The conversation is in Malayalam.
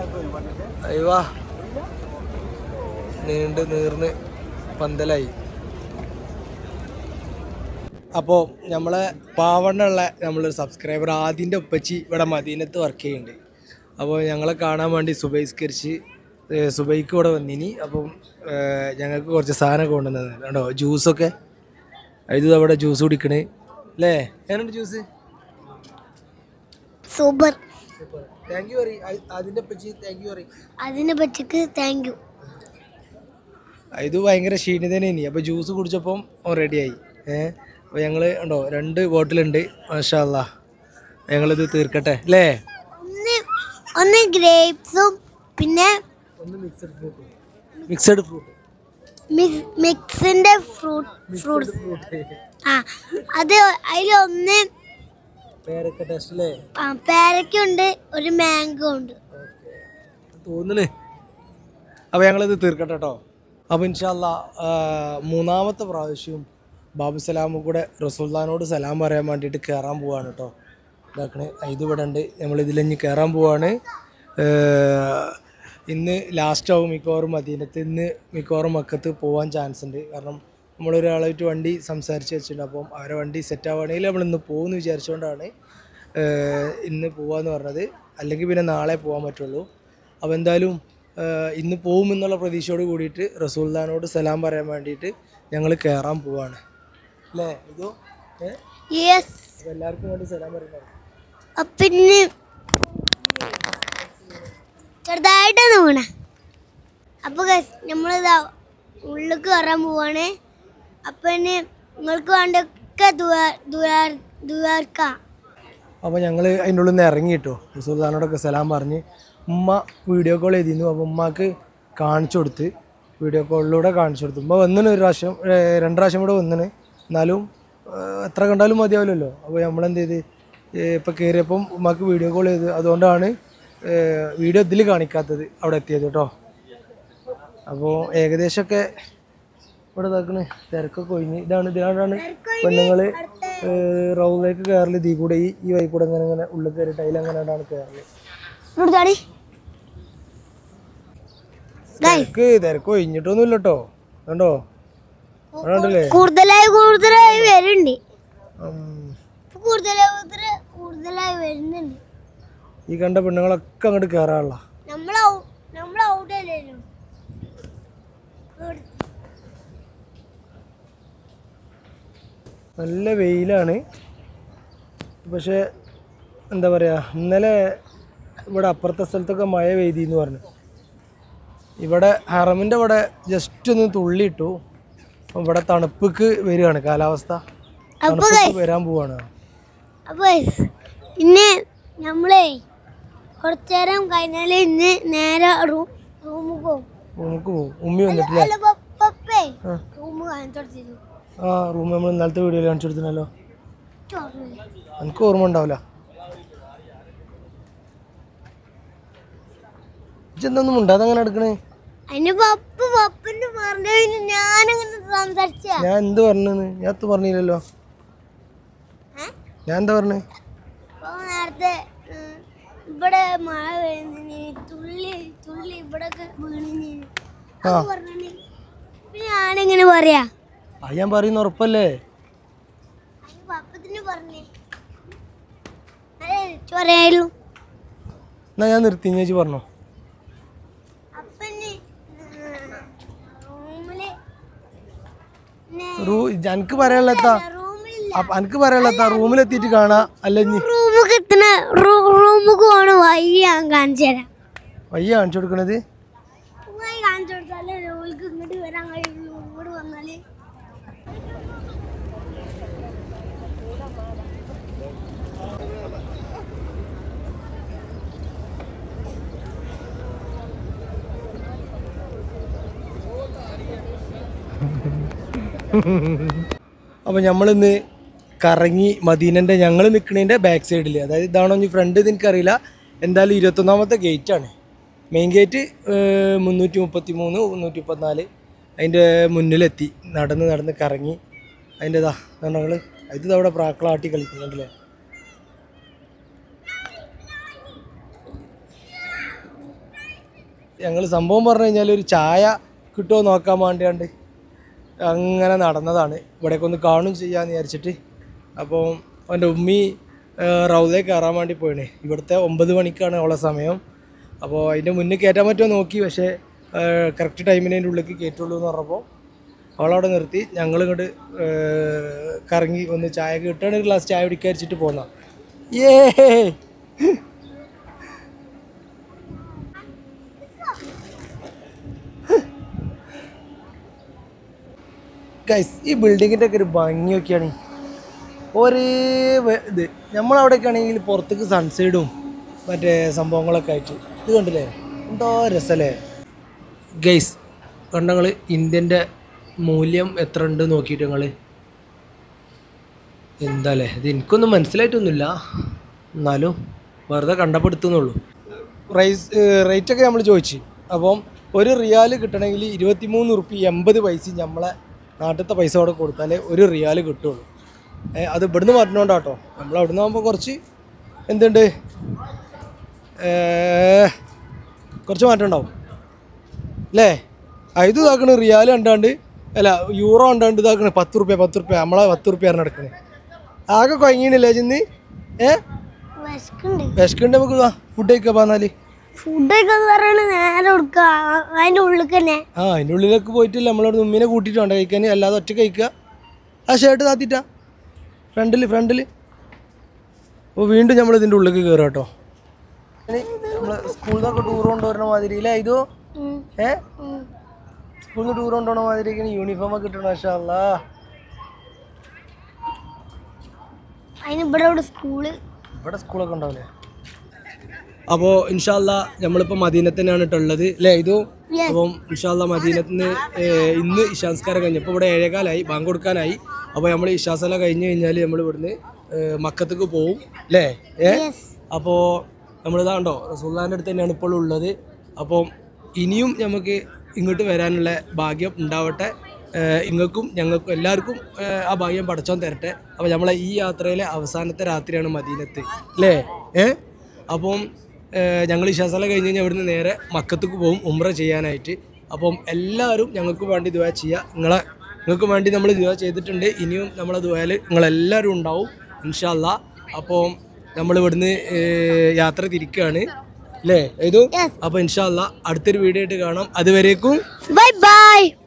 അയ്യവാ നീണ്ട് നീർന്ന് പന്തലായി അപ്പോൾ നമ്മളെ പാവണ്ണുള്ള നമ്മളൊരു സബ്സ്ക്രൈബർ ആദ്യൻ്റെ ഒപ്പച്ചി ഇവിടെ മദീനത്ത് വർക്ക് ചെയ്യുന്നുണ്ട് അപ്പോൾ ഞങ്ങളെ കാണാൻ വേണ്ടി സുബൈസ്കരിച്ച് ഏഹ് സുബൈക്ക് ഇവിടെ വന്നിനി അപ്പം ഏഹ് ഞങ്ങൾക്ക് കുറച്ച് സാധനമൊക്കെ കൊണ്ടുവന്നത് കണ്ടോ ജ്യൂസൊക്കെ ഇത് അവിടെ ജ്യൂസ് കുടിക്കണേ അല്ലേ ഞാനുണ്ട് ജ്യൂസ് സൂപ്പർ താങ്ക് യു പറയും അതിൻ്റെ ഒപ്പച്ചി താങ്ക് യു പറയും അതിനെ പറ്റിക്ക് താങ്ക് യു ഇത് ഭയങ്കര ക്ഷീണിതനെ ഇനി അപ്പോൾ ജ്യൂസ് കുടിച്ചപ്പം റെഡിയായി ഏഹ് അപ്പോൾ ഞങ്ങൾ ഉണ്ടോ രണ്ട് ബോട്ടിലുണ്ട് മാഷാല്ല ഞങ്ങളിത് തീർക്കട്ടെ അല്ലേ ഒന്ന് ഒന്ന് ഗ്രേപ്സും പിന്നെ ഒന്ന് മിക്സഡ് ഫ്രൂട്ട് മിക്സഡ് ഫ്രൂട്ട് മിക്സിന്റെ ഫ്രൂട്ട് ഫ്രൂട്ട്സ് ഫ്രൂട്ട് ആ അത് അതിലൊന്ന് പേരക്ക ടെസ്റ്റ് അല്ലേ പേരയ്ക്കുണ്ട് ഒരു മാംഗോ ഉണ്ട് തോന്നണേ അപ്പോൾ ഞങ്ങളിത് തീർക്കട്ടെ കേട്ടോ അപ്പോൾ ഇൻഷാല്ല മൂന്നാമത്തെ പ്രാവശ്യവും ബാബു സലാമും കൂടെ റസൂൽദാനോട് സലാം പറയാൻ വേണ്ടിയിട്ട് കയറാൻ പോവാണ് കേട്ടോ ഇതാക്കണേ ഇത് ഇവിടെ ഉണ്ട് നമ്മൾ ഇതിലിഞ്ഞ് കയറാൻ പോവാണ് ഏഹ് ഇന്ന് ലാസ്റ്റ് ആവും മിക്കവാറും മദീനത്ത് ഇന്ന് മിക്കവാറും മക്കത്ത് പോകാൻ ചാൻസ് ഉണ്ട് കാരണം നമ്മളൊരാളായിട്ട് വണ്ടി സംസാരിച്ച് വെച്ചിട്ടുണ്ട് അപ്പം അവരെ വണ്ടി സെറ്റ് ആവുകയാണെങ്കിൽ നമ്മൾ ഇന്ന് പോകുമെന്ന് വിചാരിച്ചുകൊണ്ടാണ് ഏഹ് ഇന്ന് പോവാന്ന് പറഞ്ഞത് അല്ലെങ്കിൽ പിന്നെ നാളെ പോകാൻ പറ്റുള്ളൂ അപ്പോൾ എന്തായാലും ഏഹ് ഇന്ന് പോകുമെന്നുള്ള പ്രതീക്ഷയോട് കൂടിയിട്ട് റസൂൽദാനോട് സലാം പറയാൻ വേണ്ടിയിട്ട് ഞങ്ങൾ കയറാൻ പോവാണ് അല്ലേ ഇതോ ഏഹ് യെസ് അപ്പോൾ എല്ലാവർക്കും വേണ്ടി സലാം പറയുന്നത് പിന്നെ ചെറുതായിട്ടൊന്ന് വീണ അപ്പൊ നമ്മളിതാ ഉള്ളിലേക്ക് കയറാൻ പോവാണ് അപ്പൊ ഇനി നിങ്ങൾക്ക് വേണ്ടൊക്കെ ദുവാർക്കാം അപ്പോൾ ഞങ്ങൾ അതിൻ്റെ ഉള്ളിൽ നിന്ന് ഇറങ്ങി കേട്ടോ സുൽത്താനോടൊക്കെ സലാം പറഞ്ഞ് ഉമ്മ വീഡിയോ കോൾ ചെയ്തിരുന്നു അപ്പോൾ ഉമ്മക്ക് കാണിച്ചു കൊടുത്ത് വീഡിയോ കോളിലൂടെ കാണിച്ചു കൊടുത്തു ഉമ്മ വന്നിന് ഒരു പ്രാവശ്യം ഏഹ് രണ്ട് പ്രാവശ്യം കൂടെ വന്നിന് എന്നാലും ഏഹ് എത്ര കണ്ടാലും മതിയാവില്ലല്ലോ അപ്പോൾ നമ്മളെന്ത് ചെയ്ത് ഇപ്പോൾ കയറിയപ്പം ഉമ്മക്ക് വീഡിയോ കോൾ ചെയ്ത് അതുകൊണ്ടാണ് ഏഹ് വീഡിയോ ഇതിൽ കാണിക്കാത്തത് അവിടെ എത്തിയത് കേട്ടോ അപ്പോൾ ഏകദേശമൊക്കെ ഇവിടെ ഇതാക്കണ് തിരക്കൊക്കെ ഒഴിഞ്ഞ് ഇതാണ് ഇതിനാണ് പെണ്ണുങ്ങൾ റൗണ്ടിലേക്ക് കയറല് ഇതീ കൂടെ ഈ ഈ വഴി കൂടെ ഇങ്ങനെ ഇങ്ങനെ ഉള്ളിൽ കയറിയിട്ട് അതിലങ്ങനെയാണ് കയറല് ഇവിടുത്താടി തിരക്ക് തിരക്ക് ഒഴിഞ്ഞിട്ടൊന്നുമില്ല കേട്ടോ കണ്ടോ അവിടെ കണ്ടില്ലേ കൂടുതലായി കൂടുതലായി വരുന്നുണ്ട് ഉം. ഇപ്പൊ കൂടുതലായി കൂടുതലായി കൂടുതലായി വരുന്നുണ്ട് ഈ കണ്ട പെണ്ണുങ്ങളൊക്കെ അങ്ങോട്ട് കയറാനുള്ള നമ്മൾ നമ്മൾ ഔട്ട് അല്ലല്ലോ നല്ല വെയിലാണ് പക്ഷേ എന്താ പറയുക ഇന്നലെ ഇവിടെ അപ്പുറത്തെ സ്ഥലത്തൊക്കെ മഴ പെയ്തിന്ന് പറഞ്ഞു ഇവിടെ ഹറമിൻ്റെ ഇവിടെ ജസ്റ്റ് ഒന്ന് തുള്ളിയിട്ടു അപ്പം ഇവിടെ തണുപ്പിക്ക് വരികയാണ് കാലാവസ്ഥ തണുപ്പിക്ക് വരാൻ പോവാണ് അപ്പൊ ഇന്ന് നമ്മളെ കുറച്ചേരം കഴിഞ്ഞാല് ഇന്ന് നേരെ റൂമിൽ പോകും നമുക്ക് പോകും ഉമ്മി വന്നിട്ടില്ല അല്ല പപ്പേ ആ. റൂം കാണിച്ചു ആ റൂം നമ്മൾ ഇന്നലത്തെ വീഡിയോയിൽ കാണിച്ചു കൊടുത്തിനല്ലോ എനിക്ക് ഓർമ്മ ഉണ്ടാവില്ല ഇജെന്തൊന്നും ഉണ്ടാതെ അങ്ങനെ എടുക്കണേ അതിന് പപ്പ പപ്പന്റെ പറഞ്ഞ ഞാനങ്ങനെ സംസാരിച്ച ഞാൻ എന്ത് പറഞ്ഞെന്ന് ഞാൻ അത് പറഞ്ഞില്ലല്ലോ ഞാൻ എന്താ പറഞ്ഞേ നേരത്തെ ഉം, ഇവിടെ മഴ പെയ്യുന്നു തുള്ളി തുള്ളി ഇവിടെ വീണിന് ആ. അത് പറഞ്ഞു പിന്നെ ഞാനെങ്ങനെ പറയാ ആ ഞാൻ പറയുന്ന ഉറപ്പല്ലേ അതിന് പപ്പത്തിന് പറഞ്ഞേ അതെ ചൊറയായിരുന്നു എന്നാ ഞാൻ നിർത്തി ചേച്ചി പറഞ്ഞോ അപ്പന് റൂമില് റൂ എനിക്ക് പറയാനുള്ളത്താ റൂമിലില്ല എനിക്ക് പറയാനുള്ളത്താ റൂമിലെത്തിയിട്ട് കാണാ അല്ല ഇനി റൂമുക്ക് എത്തണ റൂമുക്ക് പോണ വഴി ഞാൻ കാണിച്ചു തരാം വയ്യ കാണിച്ചു കൊടുക്കണത് വഴി കാണിച്ചു കൊടുത്താലേ റൂമിലേക്ക് ഇങ്ങോട്ട് വരാൻ കഴിയുള്ളൂ ഇങ്ങോട്ട് വന്നാല് അപ്പോൾ നമ്മളിന്ന് കറങ്ങി മദീനൻ്റെ ഞങ്ങൾ നിൽക്കുന്നതിൻ്റെ ബാക്ക് സൈഡിൽ അതായത് ഇതാണോ ഇനി ഫ്രണ്ട് ഇത് എനിക്കറിയില്ല എന്തായാലും ഇരുപത്തൊന്നാമത്തെ ഗേറ്റാണ് മെയിൻ ഗേറ്റ് മുന്നൂറ്റി മുപ്പത്തി മൂന്ന് മുന്നൂറ്റി മുപ്പത്തിനാല് അതിൻ്റെ മുന്നിലെത്തി നടന്ന് നടന്ന് കറങ്ങി അതിൻ്റെ ഇതാ ഞങ്ങൾ ഇത് അവിടെ പ്രാക്കളാട്ടി കളിക്കുന്നുണ്ടല്ലേ ഞങ്ങൾ സംഭവം പറഞ്ഞു കഴിഞ്ഞാൽ ഒരു ചായ കിട്ടുമോ നോക്കാൻ വേണ്ടിയാണ്ട് അങ്ങനെ നടന്നതാണ് ഇവിടേക്ക് ഒന്ന് കാണും ചെയ്യാന്ന് വിചാരിച്ചിട്ട് അപ്പോൾ അവൻ്റെ ഉമ്മി റൗദേ കയറാൻ വേണ്ടി പോയിണേ ഇവിടുത്തെ ഒമ്പത് മണിക്കാണ് അവളെ സമയം അപ്പോൾ അതിൻ്റെ മുന്നേ കയറ്റാൻ പറ്റുമോ നോക്കി പക്ഷേ കറക്റ്റ് ടൈമിന് അതിൻ്റെ ഉള്ളിലേക്ക് കയറ്റുള്ളൂ എന്ന് പറഞ്ഞപ്പോൾ അവളവിടെ നിർത്തി ഞങ്ങൾ ഇങ്ങോട്ട് കറങ്ങി ഒന്ന് ചായ കിട്ടുകയാണെങ്കിൽ ഒരു ഗ്ലാസ് ചായ കുടിക്കാൻ വെച്ചിട്ട് പോന്ന ഏ ഗൈസ് ഈ ബിൽഡിങ്ങിൻ്റെ ഒക്കെ ഒരു ഭംഗിയൊക്കെയാണ് ഒരേ വെ- ഇത് നമ്മളവിടെയൊക്കെ ആണെങ്കിൽ പുറത്തേക്ക് സൺസൈഡും മറ്റേ സംഭവങ്ങളൊക്കെ ആയിട്ട് ഇത് കണ്ടില്ലേ എന്തോ രസമല്ലേ ഗൈസ് കണ്ടങ്ങൾ ഇന്ത്യൻ്റെ മൂല്യം എത്ര ഉണ്ട് നോക്കിയിട്ട് നിങ്ങൾ എന്താല്ലേ ഇത് എനിക്കൊന്നും മനസ്സിലായിട്ടൊന്നുമില്ല എന്നാലും വെറുതെ കണ്ടപ്പെടുത്തുന്നുള്ളൂ പ്രൈസ് റേറ്റൊക്കെ നമ്മൾ ചോദിച്ചു അപ്പം ഒരു റിയാല് കിട്ടണമെങ്കിൽ ഇരുപത്തിമൂന്ന് ഉറുപ്പി എൺപത് പൈസ നമ്മളെ നാട്ടിലത്തെ പൈസ അവിടെ കൊടുത്താലേ ഒരു റിയാല് കിട്ടുള്ളൂ ഏ, അത് ഇവിടുന്ന് മാറ്റണോണ്ടാട്ടോ നമ്മൾ അവിടുന്ന് ആകുമ്പോൾ കുറച്ച് എന്തുണ്ട് ഏ, കുറച്ച് മാറ്റം ഉണ്ടാവും അല്ലേ ആ ഇത് ഇതാക്കണ് റിയാൽ കണ്ടാണ്ട് അല്ല യൂറോ കണ്ടാണ്ട് ഇതാക്കണ് പത്ത് റുപ്യ പത്ത് റുപ്യ നമ്മളെ പത്ത് റുപ്യ നടക്കണേ ആകെ കൊയങ്ങിയില്ലേ ചെന്ന് ഏ വിശക്കുണ്ട് വിശക്കുണ്ട് നമുക്ക് ഫുഡ് കഴിക്കാൻ പറഞ്ഞാല് ഫുഡൊക്കെ പറയണ നേരെ കൊടുക്കുക അതിന്റെ ഉള്ളിൽ തന്നെ ആ അതിൻ്റെ ഉള്ളിലേക്ക് പോയിട്ടില്ല നമ്മളവിടെ ഉമ്മിനെ കൂട്ടിയിട്ട് വേണ്ട കഴിക്കാൻ അല്ലാതെ ഒറ്റ കഴിക്കുക ആ ഷർട്ട് താത്തിട്ടാ ഫ്രണ്ടിൽ ഫ്രണ്ടിൽ അപ്പോൾ വീണ്ടും നമ്മൾ ഇതിൻ്റെ ഉള്ളിലേക്ക് കയറാം കേട്ടോ നമ്മൾ സ്കൂളിൽ നിന്നൊക്കെ ടൂർ കൊണ്ടുവരണ മാതിരി ഇല്ലേ ഇതോ ഉം, ഏ ഉം. സ്കൂളിൽ നിന്ന് ടൂർ കൊണ്ടുപോകണ മാതിരി യൂണിഫോം ഒക്കെ കിട്ടണം മാഷാ അല്ലാ അതിന് ഇവിടെ ഇവിടെ സ്കൂള് ഇവിടെ സ്കൂളൊക്കെ ഉണ്ടാവില്ലേ അപ്പോൾ ഇൻഷാല്ല നമ്മളിപ്പോൾ മദീനത്ത് തന്നെയാണ് ഇട്ടുള്ളത് അല്ലേ ഇതു Yes. അപ്പം ഇൻഷാല്ല മദീനത്ത് നിന്ന് ഇന്ന് ഇഷാൻസ്കാരം കഴിഞ്ഞു ഇപ്പോൾ ഇവിടെ ഏഴേകാലായി ബാങ്ക് കൊടുക്കാനായി അപ്പോൾ നമ്മൾ ഇഷാസല കഴിഞ്ഞ് കഴിഞ്ഞാൽ നമ്മൾ ഇവിടുന്ന് ഏ, മക്കത്തേക്ക് പോവും അല്ലേ ഏ യെസ് അപ്പോൾ നമ്മളിതാണ്ടോ റസൂല്ലാൻ്റെ അടുത്ത് തന്നെയാണ് ഇപ്പോൾ ഉള്ളത് അപ്പം ഇനിയും നമുക്ക് ഇങ്ങോട്ട് വരാനുള്ള ഭാഗ്യം ഉണ്ടാവട്ടെ ഏഹ് ഇങ്ങൾക്കും ഞങ്ങൾക്കും എല്ലാവർക്കും ഏഹ് ആ ഭാഗ്യം പടച്ചോൻ തരട്ടെ അപ്പോൾ നമ്മളെ ഈ യാത്രയിലെ അവസാനത്തെ രാത്രിയാണ് മദീനത്ത് അല്ലേ ഏ അപ്പം ഞങ്ങൾ ഇഷാസല കഴിഞ്ഞ് കഴിഞ്ഞാൽ ഇവിടുന്ന് നേരെ മക്കത്തേക്ക് പോകും ഉംറ ചെയ്യാനായിട്ട് അപ്പം എല്ലാവരും ഞങ്ങൾക്ക് വേണ്ടി ദുവാ ചെയ്യുക നിങ്ങളെ നിങ്ങൾക്ക് വേണ്ടി നമ്മൾ ദുവാ ചെയ്തിട്ടുണ്ട് ഇനിയും നമ്മളെ ദുവായിൽ നിങ്ങളെല്ലാവരും ഉണ്ടാവും ഇൻഷാല്ല അപ്പം നമ്മൾ ഇവിടുന്ന് ഏഹ് യാത്ര തിരിക്കുകയാണ് അല്ലേ ഏതു Yes. അപ്പോൾ ഇൻഷാല്ല അടുത്തൊരു വീഡിയോ ആയിട്ട് കാണാം അതുവരേക്കും ബൈ ബൈ